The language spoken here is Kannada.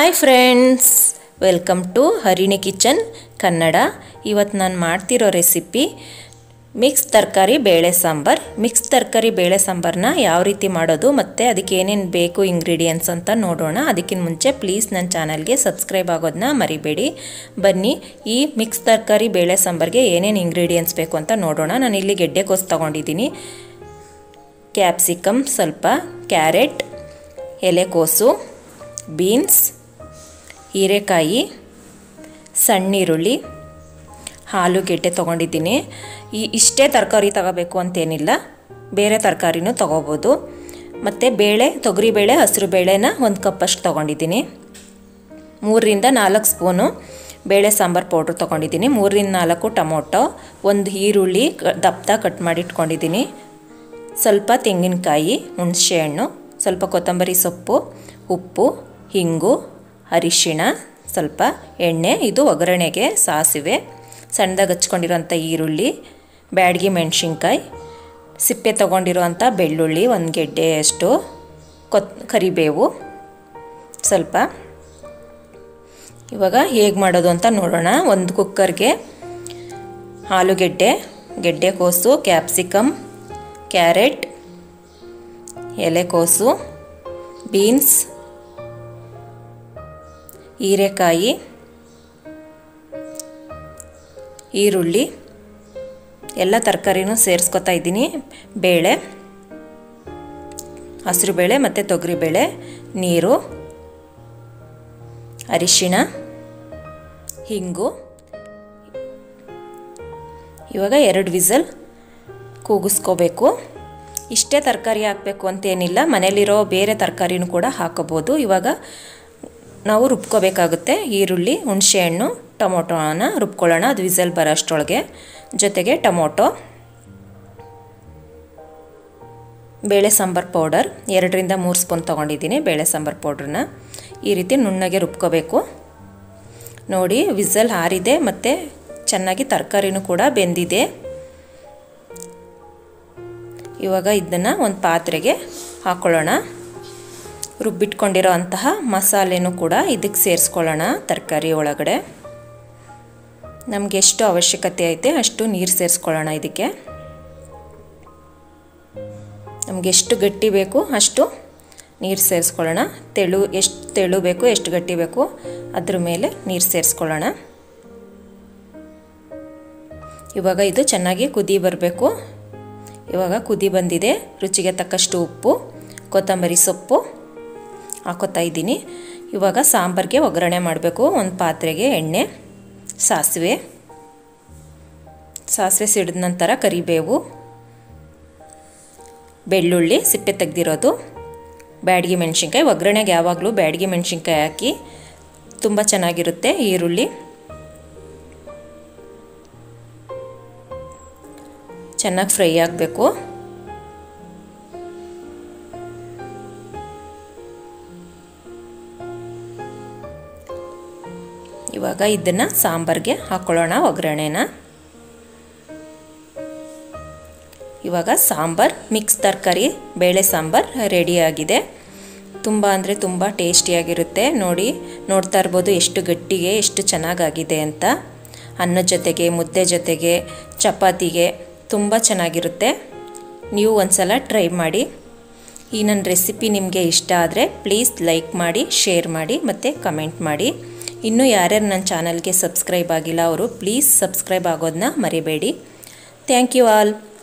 hi friends welcome to Harini kitchen Kannada ಇವತ್ತು ನಾನು ಮಾಡ್ತಿರೋ ರೆಸಿಪಿ ಮಿಕ್ಸ್ ತರಕಾರಿ ಬೇಳೆ ಸಾಂಬಾರ್ ಮಿಕ್ಸ್ ತರಕಾರಿ ಬೇಳೆ ಸಾಂಬಾರನ್ನ ಯಾವ ರೀತಿ ಮಾಡೋದು ಮತ್ತು ಅದಕ್ಕೆ ಏನೇನು ಬೇಕು ಇಂಗ್ರೀಡಿಯೆಂಟ್ಸ್ ಅಂತ ನೋಡೋಣ ಅದಕ್ಕಿಂತ ಮುಂಚೆ ಪ್ಲೀಸ್ ನನ್ನ ಚಾನಲ್ಗೆ ಸಬ್ಸ್ಕ್ರೈಬ್ ಆಗೋದನ್ನ ಮರಿಬೇಡಿ ಬನ್ನಿ ಈ ಮಿಕ್ಸ್ ತರಕಾರಿ ಬೇಳೆ ಸಾಂಬಾರ್ಗೆ ಏನೇನು ಇಂಗ್ರೀಡಿಯೆಂಟ್ಸ್ ಬೇಕು ಅಂತ ನೋಡೋಣ ನಾನು ಇಲ್ಲಿ ಗೆಡ್ಡೆಕೋಸು ತೊಗೊಂಡಿದ್ದೀನಿ ಕ್ಯಾಪ್ಸಿಕಮ್ ಸ್ವಲ್ಪ ಕ್ಯಾರೆಟ್ ಎಲೆಕೋಸು ಬೀನ್ಸ್ ಹೀರೆಕಾಯಿ ಸಣ್ಣೀರುಳ್ಳಿ ಆಲೂಗೆಡ್ಡೆ ತೊಗೊಂಡಿದ್ದೀನಿ ಈ ಇಷ್ಟೇ ತರಕಾರಿ ತಗೋಬೇಕು ಅಂತೇನಿಲ್ಲ ಬೇರೆ ತರಕಾರಿನೂ ತೊಗೋಬೋದು ಮತ್ತು ಬೇಳೆ ತೊಗರಿಬೇಳೆ ಹಸಿರು ಬೇಳೆನ ಒಂದು ಕಪ್ಪಷ್ಟು ತೊಗೊಂಡಿದ್ದೀನಿ ಮೂರರಿಂದ ನಾಲ್ಕು ಸ್ಪೂನು ಬೇಳೆ ಸಾಂಬಾರು ಪೌಡ್ರ್ ತೊಗೊಂಡಿದ್ದೀನಿ ಮೂರರಿಂದ ನಾಲ್ಕು ಟೊಮೊಟೊ ಒಂದು ಈರುಳ್ಳಿ ದಪ್ಪ ಕಟ್ ಮಾಡಿ ಇಟ್ಕೊಂಡಿದ್ದೀನಿ ಸ್ವಲ್ಪ ತೆಂಗಿನಕಾಯಿ ಹುಣಸೆಹಣ್ಣು ಸ್ವಲ್ಪ ಕೊತ್ತಂಬರಿ ಸೊಪ್ಪು ಉಪ್ಪು ಹಿಂಗು ಅರಿಶಿಣ ಸ್ವಲ್ಪ ಎಣ್ಣೆ ಇದು ಒಗ್ಗರಣೆಗೆ ಸಾಸಿವೆ ಸಣ್ಣದಾಗಿ ಹಚ್ಕೊಂಡಿರೋಂಥ ಈರುಳ್ಳಿ ಬ್ಯಾಡಗಿ ಮೆಣಸಿನ್ಕಾಯಿ ಸಿಪ್ಪೆ ತೊಗೊಂಡಿರೋಂಥ ಬೆಳ್ಳುಳ್ಳಿ ಒಂದು ಗೆಡ್ಡೆಯಷ್ಟು ಕೊತ್ ಕರಿಬೇವು ಸ್ವಲ್ಪ ಇವಾಗ ಹೇಗೆ ಮಾಡೋದು ಅಂತ ನೋಡೋಣ ಒಂದು ಕುಕ್ಕರ್ಗೆ ಆಲೂಗೆಡ್ಡೆ ಗೆಡ್ಡೆಕೋಸು ಕ್ಯಾಪ್ಸಿಕಮ್ ಕ್ಯಾರೆಟ್ ಎಲೆಕೋಸು ಬೀನ್ಸ್ ಹೀರೆಕಾಯಿ ಈರುಳ್ಳಿ ಎಲ್ಲ ತರಕಾರಿನೂ ಸೇರಿಸ್ಕೊತಾ ಇದ್ದೀನಿ ಬೇಳೆ ಹಸಿರು ಬೇಳೆ ಮತ್ತು ತೊಗರಿಬೇಳೆ ನೀರು ಅರಿಶಿಣ ಹಿಂಗು ಇವಾಗ ಎರಡು ವಿಸಲ್ ಕೂಗಿಸ್ಕೋಬೇಕು ಇಷ್ಟೇ ತರಕಾರಿ ಹಾಕಬೇಕು ಅಂತೇನಿಲ್ಲ ಮನೇಲಿರೋ ಬೇರೆ ತರಕಾರಿನೂ ಕೂಡ ಹಾಕೋಬೋದು ಇವಾಗ ನಾವು ರುಬ್ಕೋಬೇಕಾಗುತ್ತೆ ಈರುಳ್ಳಿ ಹುಣಸೆಹಣ್ಣು ಟೊಮೊಟೊನ ರುಬ್ಕೊಳ್ಳೋಣ ಅದು ವಿಸಲ್ ಬರೋಷ್ಟರೊಳಗೆ ಜೊತೆಗೆ ಟೊಮೊಟೊ ಬೇಳೆ ಸಾಂಬಾರು ಪೌಡರ್ ಎರಡರಿಂದ ಮೂರು ಸ್ಪೂನ್ ತೊಗೊಂಡಿದ್ದೀನಿ ಬೇಳೆ ಸಾಂಬಾರು ಪೌಡ್ರನ್ನ ಈ ರೀತಿ ನುಣ್ಣಗೆ ರುಬ್ಕೋಬೇಕು ನೋಡಿ ವಿಸಲ್ ಹಾರಿದೆ ಮತ್ತು ಚೆನ್ನಾಗಿ ತರಕಾರಿನೂ ಕೂಡ ಬೆಂದಿದೆ ಇವಾಗ ಇದನ್ನು ಒಂದು ಪಾತ್ರೆಗೆ ಹಾಕ್ಕೊಳ್ಳೋಣ ರುಬ್ಬಿಟ್ಕೊಂಡಿರೋ ಅಂತಹ ಮಸಾಲೆನೂ ಕೂಡ ಇದಕ್ಕೆ ಸೇರಿಸ್ಕೊಳ್ಳೋಣ ತರಕಾರಿ ಒಳಗಡೆ ನಮಗೆ ಎಷ್ಟು ಅವಶ್ಯಕತೆ ಐತೆ ಅಷ್ಟು ನೀರು ಸೇರಿಸ್ಕೊಳ್ಳೋಣ ಇದಕ್ಕೆ ನಮಗೆ ಎಷ್ಟು ಗಟ್ಟಿ ಬೇಕು ಅಷ್ಟು ನೀರು ಸೇರಿಸ್ಕೊಳ್ಳೋಣ ತೆಳು ಎಷ್ಟು ತೆಳು ಬೇಕು ಎಷ್ಟು ಗಟ್ಟಿ ಬೇಕು ಅದ್ರ ಮೇಲೆ ನೀರು ಸೇರಿಸ್ಕೊಳ್ಳೋಣ ಇವಾಗ ಇದು ಚೆನ್ನಾಗಿ ಕುದಿ ಬರಬೇಕು ಇವಾಗ ಕುದಿ ಬಂದಿದೆ ರುಚಿಗೆ ತಕ್ಕಷ್ಟು ಉಪ್ಪು ಕೊತ್ತಂಬರಿ ಸೊಪ್ಪು ಹಾಕೋತಾ ಇದ್ದೀನಿ ಇವಾಗ ಸಾಂಬಾರಿಗೆ ಒಗ್ಗರಣೆ ಮಾಡಬೇಕು ಒಂದು ಪಾತ್ರೆಗೆ ಎಣ್ಣೆ ಸಾಸಿವೆ ಸಾಸಿವೆ ಸಿಡಿದ ನಂತರ ಕರಿಬೇವು ಬೆಳ್ಳುಳ್ಳಿ ಸಿಪ್ಪೆ ತೆಗೆದಿರೋದು ಬ್ಯಾಡಗಿ ಮೆಣಸಿನ್ಕಾಯಿ ಒಗ್ಗರಣೆಗೆ ಯಾವಾಗಲೂ ಬ್ಯಾಡಗಿ ಮೆಣಸಿನ್ಕಾಯಿ ಹಾಕಿ ತುಂಬ ಚೆನ್ನಾಗಿರುತ್ತೆ ಈರುಳ್ಳಿ ಚೆನ್ನಾಗಿ ಫ್ರೈ ಆಗಬೇಕು ಇವಾಗ ಇದನ್ನು ಸಾಂಬಾರಿಗೆ ಹಾಕ್ಕೊಳ್ಳೋಣ ಒಗ್ಗರಣೆನ ಇವಾಗ ಸಾಂಬಾರ್ ಮಿಕ್ಸ್ ತರಕಾರಿ ಬೇಳೆ ಸಾಂಬಾರ್ ರೆಡಿಯಾಗಿದೆ ತುಂಬ ಅಂದರೆ ತುಂಬ ಟೇಸ್ಟಿಯಾಗಿರುತ್ತೆ ನೋಡಿ ನೋಡ್ತಾ ಇರ್ಬೋದು ಎಷ್ಟು ಗಟ್ಟಿಗೆ ಎಷ್ಟು ಚೆನ್ನಾಗಾಗಿದೆ ಅಂತ ಅನ್ನದ ಜೊತೆಗೆ ಮುದ್ದೆ ಜೊತೆಗೆ ಚಪಾತಿಗೆ ತುಂಬ ಚೆನ್ನಾಗಿರುತ್ತೆ ನೀವು ಒಂದ್ಸಲ ಟ್ರೈ ಮಾಡಿ ಈ ನನ್ನ ರೆಸಿಪಿ ನಿಮಗೆ ಇಷ್ಟ ಆದರೆ ಪ್ಲೀಸ್ ಲೈಕ್ ಮಾಡಿ ಶೇರ್ ಮಾಡಿ ಮತ್ತು ಕಮೆಂಟ್ ಮಾಡಿ ಇನ್ನೂ ಯಾರ್ಯಾರು ನನ್ನ ಚಾನಲ್ಗೆ ಸಬ್ಸ್ಕ್ರೈಬ್ ಆಗಿಲ್ಲ ಅವರು ಪ್ಲೀಸ್ ಸಬ್ಸ್ಕ್ರೈಬ್ ಆಗೋದನ್ನ ಮರಿಬೇಡಿ ಥ್ಯಾಂಕ್ ಯು ಆಲ್